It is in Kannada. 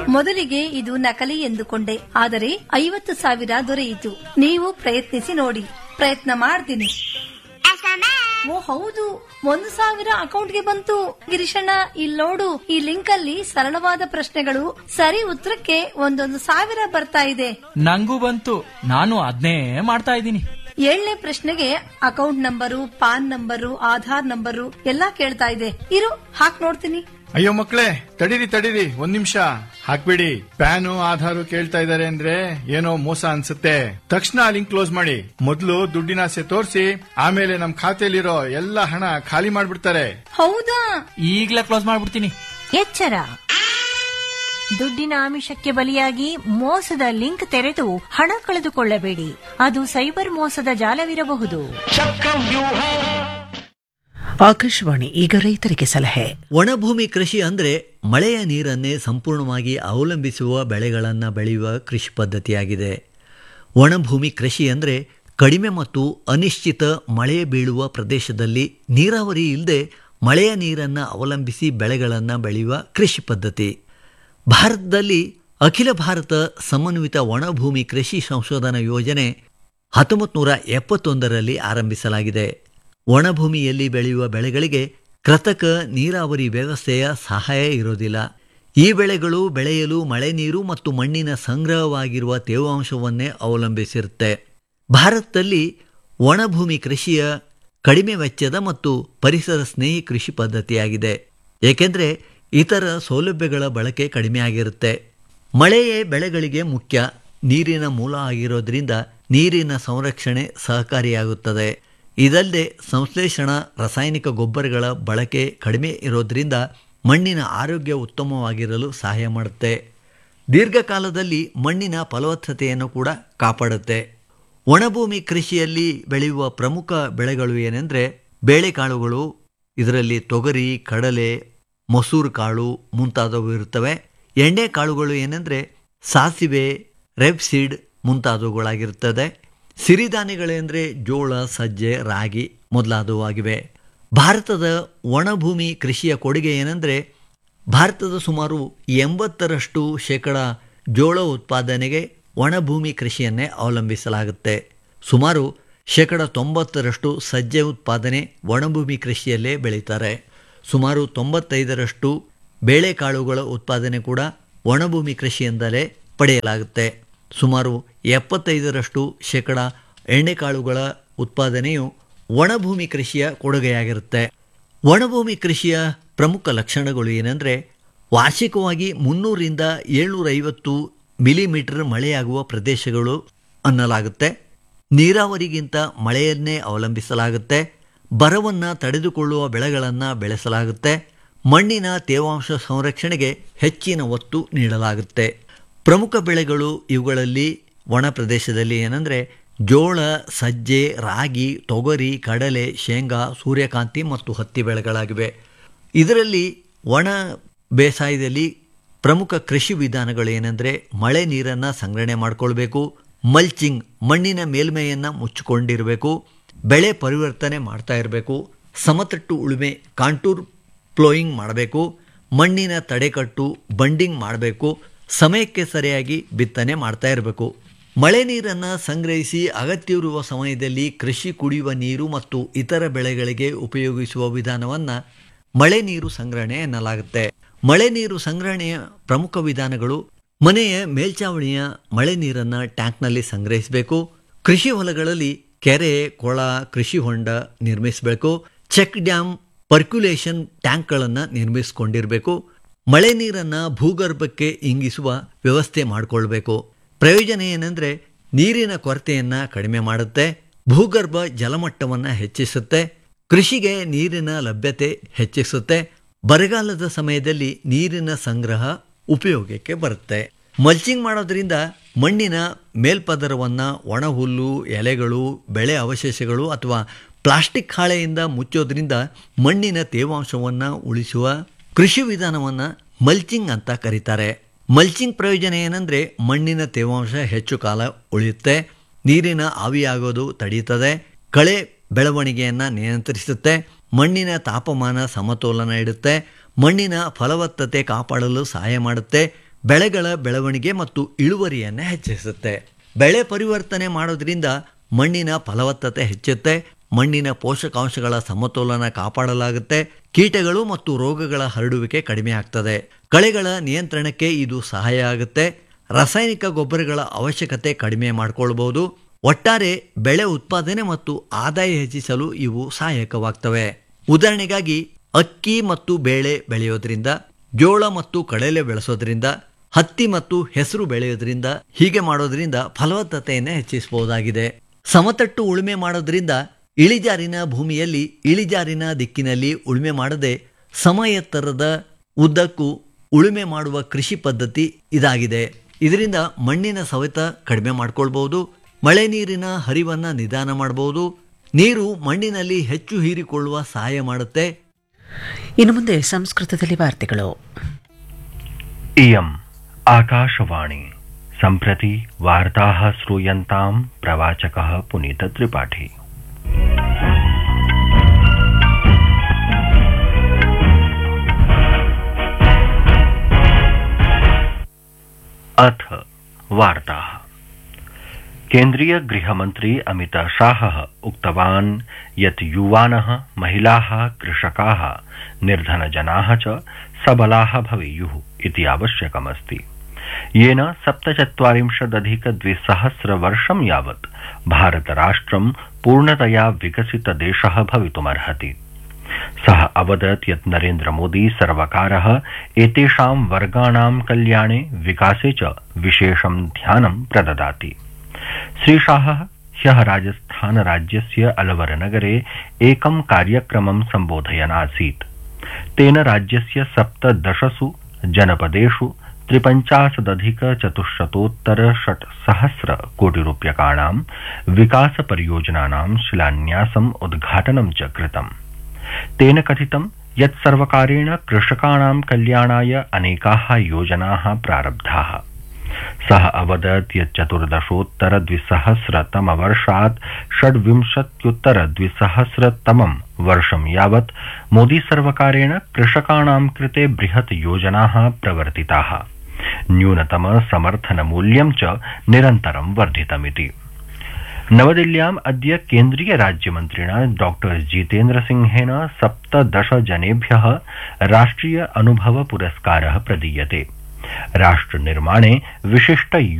ಮೊದಲಿಗೆ ಇದು ನಕಲಿ ಎಂದುಕೊಂಡೆ ಆದರೆ ಐವತ್ತು ಸಾವಿರ ದೊರೆಯಿತು ನೀವು ಪ್ರಯತ್ನಿಸಿ ನೋಡಿ ಪ್ರಯತ್ನ ಮಾಡ್ತೀನಿ ಓ ಹೌದು ಒಂದು ಸಾವಿರ ಅಕೌಂಟ್ಗೆ ಬಂತು ಗಿರೀಶಣ್ಣ ಇಲ್ಲಿ ನೋಡು ಈ ಲಿಂಕ್ ಅಲ್ಲಿ ಸರಳವಾದ ಪ್ರಶ್ನೆಗಳು ಸರಿ ಉತ್ತರಕ್ಕೆ ಒಂದೊಂದು ಸಾವಿರ ಬರ್ತಾ ಇದೆ ನಂಗೂ ಬಂತು ನಾನು ಅದ್ನೇ ಮಾಡ್ತಾ ಇದ್ದೀನಿ ಏಳನೇ ಪ್ರಶ್ನೆಗೆ account number PAN number Aadhaar number ಎಲ್ಲಾ ಕೇಳ್ತಾ ಇದೆ ಇರು ಹಾಕ್ ನೋಡ್ತೀನಿ ಅಯ್ಯೋ ಮಕ್ಳೇ ತಡೀರಿ ತಡೀರಿ ಒಂದ್ ನಿಮಿಷ ಹಾಕ್ಬಿಡಿ ಪ್ಯಾನು ಆಧಾರು ಕೇಳ್ತಾ ಇದಾರೆ ಅಂದ್ರೆ ಏನೋ ಮೋಸ ಅನ್ಸುತ್ತೆ ತಕ್ಷಣ ಲಿಂಕ್ ಕ್ಲೋಸ್ ಮಾಡಿ ಮೊದ್ಲು ದುಡ್ಡಿನ ಆಸೆ ತೋರಿಸಿ ಆಮೇಲೆ ನಮ್ ಖಾತೆಯಲ್ಲಿರೋ ಎಲ್ಲ ಹಣ ಖಾಲಿ ಮಾಡ್ಬಿಡ್ತಾರೆ ಹೌದಾ ಈಗ್ಲೇ ಕ್ಲೋಸ್ ಮಾಡ್ಬಿಡ್ತೀನಿ ಎಚ್ಚರ ದುಡ್ಡಿನ ಆಮಿಷಕ್ಕೆ ಬಲಿಯಾಗಿ ಮೋಸದ ಲಿಂಕ್ ತೆರೆದು ಹಣ ಕಳೆದುಕೊಳ್ಳಬೇಡಿ ಅದು ಸೈಬರ್ ಮೋಸದ ಜಾಲವಿರಬಹುದು ಆಕಾಶವಾಣಿ ಈಗ ರೈತರಿಗೆ ಸಲಹೆ ಒಣಭೂಮಿ ಕೃಷಿ ಅಂದರೆ ಮಳೆಯ ನೀರನ್ನೇ ಸಂಪೂರ್ಣವಾಗಿ ಅವಲಂಬಿಸುವ ಬೆಳೆಗಳನ್ನು ಬೆಳೆಯುವ ಕೃಷಿ ಪದ್ಧತಿಯಾಗಿದೆ ಒಣಭೂಮಿ ಕೃಷಿ ಅಂದರೆ ಕಡಿಮೆ ಮತ್ತು ಅನಿಶ್ಚಿತ ಮಳೆ ಬೀಳುವ ಪ್ರದೇಶದಲ್ಲಿ ನೀರಾವರಿ ಇಲ್ಲದೆ ಮಳೆಯ ನೀರನ್ನು ಅವಲಂಬಿಸಿ ಬೆಳೆಗಳನ್ನು ಬೆಳೆಯುವ ಕೃಷಿ ಪದ್ಧತಿ ಭಾರತದಲ್ಲಿ ಅಖಿಲ ಭಾರತ ಸಮನ್ವಿತ ಒಣಭೂಮಿ ಕೃಷಿ ಸಂಶೋಧನಾ ಯೋಜನೆ ಹತ್ತೊಂಬತ್ತು ನೂರ ಎಪ್ಪತ್ತೊಂದರಲ್ಲಿ ಆರಂಭಿಸಲಾಗಿದೆ ಒಣಭೂಮಿಯಲ್ಲಿ ಬೆಳೆಯುವ ಬೆಳೆಗಳಿಗೆ ಕೃತಕ ನೀರಾವರಿ ವ್ಯವಸ್ಥೆಯ ಸಹಾಯ ಇರೋದಿಲ್ಲ ಈ ಬೆಳೆಗಳು ಬೆಳೆಯಲು ಮಳೆ ನೀರು ಮತ್ತು ಮಣ್ಣಿನ ಸಂಗ್ರಹವಾಗಿರುವ ತೇವಾಂಶವನ್ನೇ ಅವಲಂಬಿಸಿರುತ್ತೆ ಭಾರತದಲ್ಲಿ ಒಣಭೂಮಿ ಕೃಷಿಯ ಕಡಿಮೆ ವೆಚ್ಚದ ಮತ್ತು ಪರಿಸರ ಸ್ನೇಹಿ ಕೃಷಿ ಪದ್ಧತಿಯಾಗಿದೆ ಏಕೆಂದರೆ ಇತರ ಸೌಲಭ್ಯಗಳ ಬಳಕೆ ಕಡಿಮೆ ಆಗಿರುತ್ತೆ ಮಳೆಯೇ ಬೆಳೆಗಳಿಗೆ ಮುಖ್ಯ ನೀರಿನ ಮೂಲ ಆಗಿರೋದ್ರಿಂದ ನೀರಿನ ಸಂರಕ್ಷಣೆ ಸಹಕಾರಿಯಾಗುತ್ತದೆ ಇದಲ್ಲದೆ ಸಂಶ್ಲೇಷಣಾ ರಾಸಾಯನಿಕ ಗೊಬ್ಬರಗಳ ಬಳಕೆ ಕಡಿಮೆ ಇರೋದ್ರಿಂದ ಮಣ್ಣಿನ ಆರೋಗ್ಯ ಉತ್ತಮವಾಗಿರಲು ಸಹಾಯ ಮಾಡುತ್ತೆ ದೀರ್ಘಕಾಲದಲ್ಲಿ ಮಣ್ಣಿನ ಫಲವತ್ತತೆಯನ್ನು ಕೂಡ ಕಾಪಾಡುತ್ತೆ ಒಣಭೂಮಿ ಕೃಷಿಯಲ್ಲಿ ಬೆಳೆಯುವ ಪ್ರಮುಖ ಬೆಳೆಗಳು ಏನೆಂದರೆ ಬೇಳೆಕಾಳುಗಳು ಇದರಲ್ಲಿ ತೊಗರಿ ಕಡಲೆ ಮೊಸೂರು ಕಾಳು ಮುಂತಾದವು ಇರುತ್ತವೆ ಎಣ್ಣೆ ಕಾಳುಗಳು ಏನೆಂದರೆ ಸಾಸಿವೆ ರೆಪ್ಸೀಡ್ ಮುಂತಾದವುಗಳಾಗಿರುತ್ತದೆ ಸಿರಿಧಾನ್ಯಗಳೆಂದರೆ ಜೋಳ ಸಜ್ಜೆ ರಾಗಿ ಮೊದಲಾದವು ಆಗಿವೆ ಭಾರತದ ಒಣಭೂಮಿ ಕೃಷಿಯ ಕೊಡುಗೆ ಏನೆಂದರೆ ಭಾರತದ ಸುಮಾರು ಎಂಬತ್ತರಷ್ಟು ಶೇಕಡ ಜೋಳ ಉತ್ಪಾದನೆಗೆ ಒಣಭೂಮಿ ಕೃಷಿಯನ್ನೇ ಅವಲಂಬಿಸಲಾಗುತ್ತೆ ಸುಮಾರು ಶೇಕಡ ತೊಂಬತ್ತರಷ್ಟು ಸಜ್ಜೆ ಉತ್ಪಾದನೆ ಒಣಭೂಮಿ ಕೃಷಿಯಲ್ಲೇ ಬೆಳೀತಾರೆ ಸುಮಾರು ತೊಂಬತ್ತೈದರಷ್ಟು ಬೇಳೆಕಾಳುಗಳ ಉತ್ಪಾದನೆ ಕೂಡ ಒಣಭೂಮಿ ಕೃಷಿಯಿಂದಲೇ ಪಡೆಯಲಾಗುತ್ತೆ ಸುಮಾರು ಎಪ್ಪತ್ತೈದರಷ್ಟು ಶೇಕಡ ಎಣ್ಣೆಕಾಳುಗಳ ಉತ್ಪಾದನೆಯು ಒಣಭೂಮಿ ಕೃಷಿಯ ಕೊಡುಗೆಯಾಗಿರುತ್ತೆ ಒಣಭೂಮಿ ಕೃಷಿಯ ಪ್ರಮುಖ ಲಕ್ಷಣಗಳು ಏನೆಂದರೆ ವಾರ್ಷಿಕವಾಗಿ ಮುನ್ನೂರಿಂದ ಏಳ್ನೂರೈವತ್ತು ಮಿಲಿಮೀಟರ್ ಮಳೆಯಾಗುವ ಪ್ರದೇಶಗಳು ಅನ್ನಲಾಗುತ್ತೆ ನೀರಾವರಿಗಿಂತ ಮಳೆಯನ್ನೇ ಅವಲಂಬಿಸಲಾಗುತ್ತೆ ಬರವನ್ನು ತಡೆದುಕೊಳ್ಳುವ ಬೆಳೆಗಳನ್ನು ಬೆಳೆಸಲಾಗುತ್ತೆ ಮಣ್ಣಿನ ತೇವಾಂಶ ಸಂರಕ್ಷಣೆಗೆ ಹೆಚ್ಚಿನ ಒತ್ತು ನೀಡಲಾಗುತ್ತೆ ಪ್ರಮುಖ ಬೆಳೆಗಳು ಇವುಗಳಲ್ಲಿ ಒಣ ಪ್ರದೇಶದಲ್ಲಿ ಏನಂದರೆ ಜೋಳ ಸಜ್ಜೆ ರಾಗಿ ತೊಗರಿ ಕಡಲೆ ಶೇಂಗಾ ಸೂರ್ಯಕಾಂತಿ ಮತ್ತು ಹತ್ತಿ ಬೆಳೆಗಳಾಗಿವೆ ಇದರಲ್ಲಿ ಒಣ ಬೇಸಾಯದಲ್ಲಿ ಪ್ರಮುಖ ಕೃಷಿ ವಿಧಾನಗಳು ಏನೆಂದರೆ ಮಳೆ ನೀರನ್ನು ಸಂಗ್ರಹಣೆ ಮಾಡಿಕೊಳ್ಬೇಕು ಮಲ್ಚಿಂಗ್ ಮಣ್ಣಿನ ಮೇಲ್ಮೈಯನ್ನು ಮುಚ್ಚಿಕೊಂಡಿರಬೇಕು ಬೆಳೆ ಪರಿವರ್ತನೆ ಮಾಡ್ತಾ ಇರಬೇಕು ಸಮತಟ್ಟು ಉಳುಮೆ ಕಾಂಟೂರ್ ಪ್ಲೋಯಿಂಗ್ ಮಾಡಬೇಕು ಮಣ್ಣಿನ ತಡೆಕಟ್ಟು ಬಂಡಿಂಗ್ ಮಾಡಬೇಕು ಸಮಯಕ್ಕೆ ಸರಿಯಾಗಿ ಬಿತ್ತನೆ ಮಾಡ್ತಾ ಇರಬೇಕು ಮಳೆ ನೀರನ್ನು ಸಂಗ್ರಹಿಸಿ ಅಗತ್ಯವಿರುವ ಸಮಯದಲ್ಲಿ ಕೃಷಿ ಕುಡಿಯುವ ನೀರು ಮತ್ತು ಇತರ ಬೆಳೆಗಳಿಗೆ ಉಪಯೋಗಿಸುವ ವಿಧಾನವನ್ನು ಮಳೆ ನೀರು ಸಂಗ್ರಹಣೆ ಎನ್ನಲಾಗುತ್ತೆ ಮಳೆ ನೀರು ಸಂಗ್ರಹಣೆಯ ಪ್ರಮುಖ ವಿಧಾನಗಳು ಮನೆಯ ಮೇಲ್ಚಾವಣಿಯ ಮಳೆ ನೀರನ್ನು ಟ್ಯಾಂಕ್ನಲ್ಲಿ ಸಂಗ್ರಹಿಸಬೇಕು ಕೃಷಿ ಹೊಲಗಳಲ್ಲಿ ಕೆರೆ ಕೊಳ ಕೃಷಿ ಹೊಂಡ ನಿರ್ಮಿಸಬೇಕು ಚೆಕ್ ಡ್ಯಾಮ್ ಪರ್ಕ್ಯುಲೇಷನ್ ಟ್ಯಾಂಕ್ಗಳನ್ನು ನಿರ್ಮಿಸಿಕೊಂಡಿರಬೇಕು ಮಳೆ ನೀರನ್ನು ಭೂಗರ್ಭಕ್ಕೆ ಇಂಗಿಸುವ ವ್ಯವಸ್ಥೆ ಮಾಡಿಕೊಳ್ಬೇಕು ಪ್ರಯೋಜನ ಏನೆಂದರೆ ನೀರಿನ ಕೊರತೆಯನ್ನು ಕಡಿಮೆ ಮಾಡುತ್ತೆ ಭೂಗರ್ಭ ಜಲಮಟ್ಟವನ್ನು ಹೆಚ್ಚಿಸುತ್ತೆ ಕೃಷಿಗೆ ನೀರಿನ ಲಭ್ಯತೆ ಹೆಚ್ಚಿಸುತ್ತೆ ಬರಗಾಲದ ಸಮಯದಲ್ಲಿ ನೀರಿನ ಸಂಗ್ರಹ ಉಪಯೋಗಕ್ಕೆ ಬರುತ್ತೆ ಮಲ್ಚಿಂಗ್ ಮಾಡೋದ್ರಿಂದ ಮಣ್ಣಿನ ಮೇಲ್ಪದರವನ್ನು ಒಣ ಹುಲ್ಲು ಎಲೆಗಳು ಬೆಳೆ ಅವಶೇಷಗಳು ಅಥವಾ ಪ್ಲಾಸ್ಟಿಕ್ ಹಾಳೆಯಿಂದ ಮುಚ್ಚೋದ್ರಿಂದ ಮಣ್ಣಿನ ತೇವಾಂಶವನ್ನು ಉಳಿಸುವ ಕೃಷಿ ವಿಧಾನವನ್ನು ಮಲ್ಚಿಂಗ್ ಅಂತ ಕರೀತಾರೆ ಮಲ್ಚಿಂಗ್ ಪ್ರಯೋಜನ ಏನಂದರೆ ಮಣ್ಣಿನ ತೇವಾಂಶ ಹೆಚ್ಚು ಕಾಲ ಉಳಿಯುತ್ತೆ ನೀರಿನ ಆವಿಯಾಗೋದು ತಡೆಯುತ್ತದೆ ಕಳೆ ಬೆಳವಣಿಗೆಯನ್ನು ನಿಯಂತ್ರಿಸುತ್ತೆ ಮಣ್ಣಿನ ತಾಪಮಾನ ಸಮತೋಲನ ಇಡುತ್ತೆ ಮಣ್ಣಿನ ಫಲವತ್ತತೆ ಕಾಪಾಡಲು ಸಹಾಯ ಮಾಡುತ್ತೆ ಬೆಳೆಗಳ ಬೆಳವಣಿಗೆ ಮತ್ತು ಇಳುವರಿಯನ್ನು ಹೆಚ್ಚಿಸುತ್ತೆ ಬೆಳೆ ಪರಿವರ್ತನೆ ಮಾಡೋದ್ರಿಂದ ಮಣ್ಣಿನ ಫಲವತ್ತತೆ ಹೆಚ್ಚುತ್ತೆ ಮಣ್ಣಿನ ಪೋಷಕಾಂಶಗಳ ಸಮತೋಲನ ಕಾಪಾಡಲಾಗುತ್ತೆ ಕೀಟಗಳು ಮತ್ತು ರೋಗಗಳ ಹರಡುವಿಕೆ ಕಡಿಮೆ ಆಗ್ತದೆ ಕಳೆಗಳ ನಿಯಂತ್ರಣಕ್ಕೆ ಇದು ಸಹಾಯ ಆಗುತ್ತೆ ರಾಸಾಯನಿಕ ಗೊಬ್ಬರಗಳ ಅವಶ್ಯಕತೆ ಕಡಿಮೆ ಮಾಡಿಕೊಳ್ಬಹುದು ಒಟ್ಟಾರೆ ಬೆಳೆ ಉತ್ಪಾದನೆ ಮತ್ತು ಆದಾಯ ಹೆಚ್ಚಿಸಲು ಇವು ಸಹಾಯಕವಾಗ್ತವೆ ಉದಾಹರಣೆಗಾಗಿ ಅಕ್ಕಿ ಮತ್ತು ಬೇಳೆ ಬೆಳೆಯೋದ್ರಿಂದ ಜೋಳ ಮತ್ತು ಕಡಲೆ ಬೆಳೆಸೋದ್ರಿಂದ ಹತ್ತಿ ಮತ್ತು ಹೆಸರು ಬೆಳೆಯೋದ್ರಿಂದ ಹೀಗೆ ಮಾಡೋದ್ರಿಂದ ಫಲವತ್ತತೆಯನ್ನು ಹೆಚ್ಚಿಸಬಹುದಾಗಿದೆ ಸಮತಟ್ಟು ಉಳುಮೆ ಮಾಡೋದ್ರಿಂದ ಇಳಿಜಾರಿನ ಭೂಮಿಯಲ್ಲಿ ಇಳಿಜಾರಿನ ದಿಕ್ಕಿನಲ್ಲಿ ಉಳುಮೆ ಮಾಡದೆ ಸಮ ಎತ್ತರದ ಉದ್ದಕ್ಕೂ ಉಳುಮೆ ಮಾಡುವ ಕೃಷಿ ಪದ್ಧತಿ ಇದಾಗಿದೆ ಇದರಿಂದ ಮಣ್ಣಿನ ಸವೆತ ಕಡಿಮೆ ಮಾಡ್ಕೊಳ್ಬಹುದು ಮಳೆ ನೀರಿನ ಹರಿವನ್ನ ನಿಧಾನ ಮಾಡಬಹುದು ನೀರು ಮಣ್ಣಿನಲ್ಲಿ ಹೆಚ್ಚು ಹೀರಿಕೊಳ್ಳುವ ಸಹಾಯ ಮಾಡುತ್ತೆ ಇನ್ನು ಮುಂದೆ ಸಂಸ್ಕೃತದಲ್ಲಿ ವಾರ್ತೆಗಳು इयम् आकाशवाणी सम्प्रति वार्ताः श्रूयन्ताम् प्रवाचकः पुनीतत्रिपाठी अथ वार्ताः केन्द्रीय गृहमन्त्री अमित शाहः उक्तवान् यत् युवानः महिलाः कृषकाः निर्धनजनाः च सबलाः भवेयुः इति आवश्यकमस्ति येन सप्तचत्वारिंशदधिक द्विसहस्रवर्षं यावत् भारतराष्ट्रं पूर्णतया विकसितदेशः भवितुमर्हति सः अवदत् यत् नरेन्द्रमोदी सर्वकारः एतेषां वर्गाणां कल्याणे विकासे च विशेषं ध्यानं प्रददाति श्रीशाहः ह्यः राजस्थान राज्यस्य अलवर नगरे एकं कार्यक्रमं सम्बोधयन् आसीत् तेन राज्यस्य सप्तदशसु जनपदेषु त्रिपञ्चाशदधिक चतुश्शतोत्तर षट्सहस्र कोटिरूप्यकाणां विकासपरियोजनानां शिलान्यासम् उद्घाटनं च कृतम् तेन कथितं यत् सर्वकारेण कृषकाणां कल्याणाय अनेकाः योजनाः प्रारब्धाः सः अवदत् यत् चतुर्दशोत्तर द्विसहस्रतमवर्षात् षड्विंशत्युत्तर द्विसहस्रतमं वर्षं यावत् मोदी सर्वकारेण कृषकाणां कृते बृहत् योजनाः प्रवर्तिताः न्यूनतम समर्थन मूल्यं च निरन्तरं वर्धितमिति नवदिल्ल्याम् अद्य केन्द्रीय राज्यमन्त्रिणा डॉ जितेन्द्र सिंहेन सप्तदश जनेभ्यः राष्ट्रिय अनुभव पुरस्कारः प्रदीयते राष्ट्रनिर्माणे विशिष्ट